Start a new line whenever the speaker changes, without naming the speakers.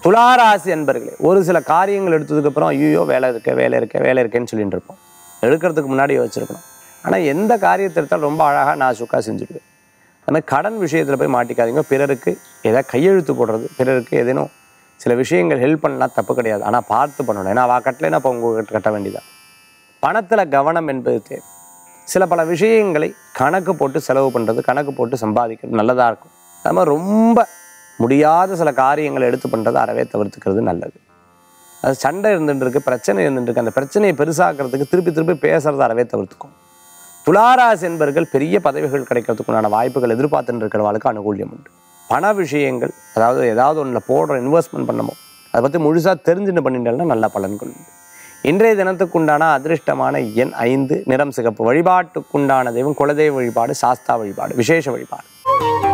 துளாராசி அன்பர்களே ஒரு சில காரியங்கள் எடுத்ததுக்கப்புறம் ஐயோ வேலை இருக்க வேலை இருக்க வேலை இருக்கேன்னு சொல்லிட்டு இருப்போம் எடுக்கிறதுக்கு முன்னாடி வச்சுருக்கணும் ஆனால் எந்த காரியத்தை எடுத்தாலும் ரொம்ப அழகாக நான் சுக்கா செஞ்சுடுவேன் அது மாதிரி கடன் விஷயத்தில் போய் மாட்டிக்காதீங்க பிறருக்கு ஏதாவது கையெழுத்து போடுறது பிறருக்கு ஏதேனும் சில விஷயங்கள் ஹெல்ப் பண்ணலாம் தப்பு கிடையாது ஆனால் பார்த்து பண்ணணும் ஏன்னா அவள் கட்டலைன்னா இப்போ உங்கள் கட்ட வேண்டியதான் பணத்தில் கவனம் என்பது தேவை சில பல விஷயங்களை கணக்கு போட்டு செலவு பண்ணுறது கணக்கு போட்டு சம்பாதிக்கிறது நல்லதாக இருக்கும் அது மாதிரி ரொம்ப முடியாத சில காரியங்களை எடுத்து பண்ணுறது அறவே தவிர்த்துக்கிறது நல்லது அது சண்டை இருந்துட்டு இருக்கு பிரச்சனை இருந்துட்டு இருக்கு அந்த பிரச்சனையை பெருசாக்கிறதுக்கு திருப்பி திருப்பி பேசுறது அறவே தவிர்த்துக்கும் துளாராசி என்பர்கள் பெரிய பதவிகள் கிடைக்கிறதுக்குண்டான வாய்ப்புகள் எதிர்பார்த்துட்டு இருக்கிறவங்களுக்கு அனுகூல்யம் உண்டு பண விஷயங்கள் அதாவது ஏதாவது ஒன்றில் போடுற இன்வெஸ்ட்மெண்ட் பண்ணமோ அதை பற்றி முழுசாக தெரிஞ்சுட்டு பண்ணிட்டேன்னா நல்ல பலன்கள் உண்டு இன்றைய தினத்துக்குண்டான அதிர்ஷ்டமான எண் ஐந்து நிறம் சிகப்பு வழிபாட்டுக்குண்டான தெய்வம் குலதெய்வ வழிபாடு சாஸ்தா வழிபாடு விசேஷ வழிபாடு